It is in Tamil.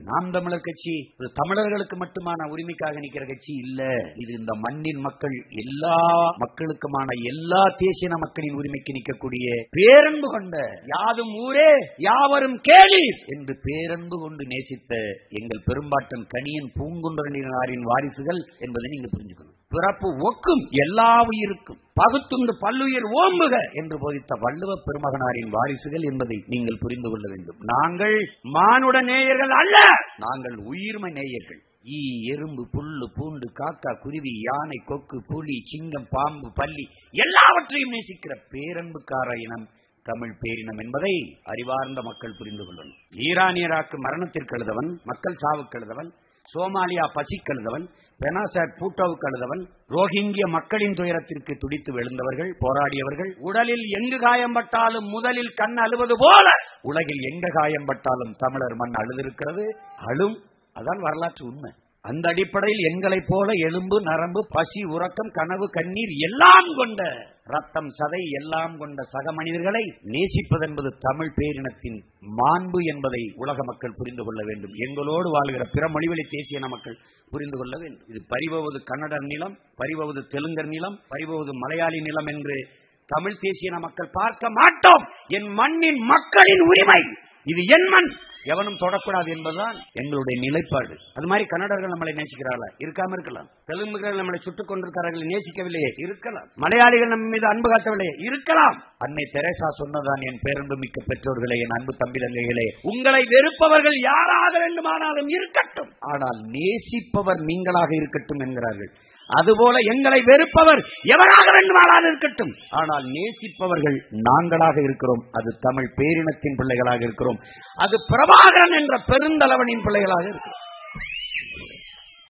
நாம் தமிழர் கட்சி ஒரு தமிழர்களுக்கு மட்டுமான உரிமைக்காக நிக்கிற கட்சி இல்ல இது இந்த மண்ணின் மக்கள் எல்லா மக்களுக்குமான எல்லா தேசிய மக்களின் உரிமைக்கு நிற்கக்கூடிய பேரன்பு கொண்ட யாதும் ஊரே யாவரும் கேளி என்று பேரன்பு கொண்டு நேசித்த எங்கள் பெரும்பாட்டன் கணியன் பூங்குன்றனின் வாரிசுகள் என்பதை நீங்க புரிஞ்சுக்கணும் பிறப்பு ஒக்கும் எல்லா உயிருக்கும் பகுத்துண்டு பல்லுயிர் ஓம்புக என்று போதித்த வள்ளுவ பெருமகனாரின் வாரிசுகள் என்பதை நீங்கள் புரிந்து கொள்ள வேண்டும் நாங்கள் மானுட நேயர்கள் அல்ல நாங்கள் உயிர்மை நேயர்கள் ஈ எறும்பு புல்லு பூண்டு காக்கா குருவி யானை கொக்கு புலி சிங்கம் பாம்பு பள்ளி எல்லாவற்றையும் நேசிக்கிற பேரன்புக்கார இனம் தமிழ் பேரினம் என்பதை அறிவார்ந்த மக்கள் புரிந்து கொள்ளணும் ஈரானியராக்கு மரணத்திற்கு எழுதவன் மக்கள் சாவுக்கு எழுதவன் சோமாலியா பசிக்கு எழுதவன் பெனாசாட் பூட்டோவுக்கு எழுதவன் ரோஹிங்கிய மக்களின் துயரத்திற்கு துடித்து விழுந்தவர்கள் போராடியவர்கள் உடலில் எங்கு காயம்பட்டாலும் முதலில் கண் அழுவது போல உலகில் எங்க காயம்பட்டாலும் தமிழர் மண் அழுதிருக்கிறது அழும் அதான் வரலாற்று உண்மை அந்த அடிப்படையில் எங்களைப் போல எலும்பு நரம்பு பசி உறக்கம் கனவு கண்ணீர் எல்லாம் கொண்ட ரத்தம் சதை எல்லாம் கொண்ட சக மனிதர்களை நேசிப்பது என்பது தமிழ் பேரினத்தின் மாண்பு என்பதை உலக மக்கள் புரிந்து கொள்ள வேண்டும் எங்களோடு வாழ்கிற பிற மொழிவழி தேசிய மக்கள் புரிந்து கொள்ள வேண்டும் இது பறிபோவது கன்னடர் நிலம் பறிபோவது தெலுங்கர் நிலம் பறிபோவது மலையாளி நிலம் என்று தமிழ் தேசிய மக்கள் பார்க்க மாட்டோம் என் மண்ணின் மக்களின் உரிமை இது என் மண் எவனும் தொடக்கூடாது என்பதுதான் எங்களுடைய நிலைப்பாடு அது மாதிரி கன்னடர்கள் நம்மளை நேசிக்கிறார்களா இருக்காம இருக்கலாம் தெலுங்குகள் நம்மளை சுட்டுக் கொண்டிருக்கிறார்கள் நேசிக்கவில்லையே இருக்கலாம் மலையாளிகள் நம்ம மீது அன்பு காட்டவில்லையே இருக்கலாம் அன்னை தெரேசா சொன்னதான் என் பேரன்பு மிக்க பெற்றோர்களே என் அன்பு தம்பி தங்கைகளே உங்களை வெறுப்பவர்கள் யாராக வேண்டுமானாலும் இருக்கட்டும் ஆனால் நேசிப்பவர் நீங்களாக இருக்கட்டும் என்கிறார்கள் அதுபோல எங்களை வெறுப்பவர் எவராக வேண்டுமானாலும் இருக்கட்டும் ஆனால் நேசிப்பவர்கள் நாங்களாக இருக்கிறோம் அது தமிழ் பேரினத்தின் பிள்ளைகளாக இருக்கிறோம் அது பிரபாகரன் என்ற பெருந்தலைவனின் பிள்ளைகளாக இருக்கிறோம்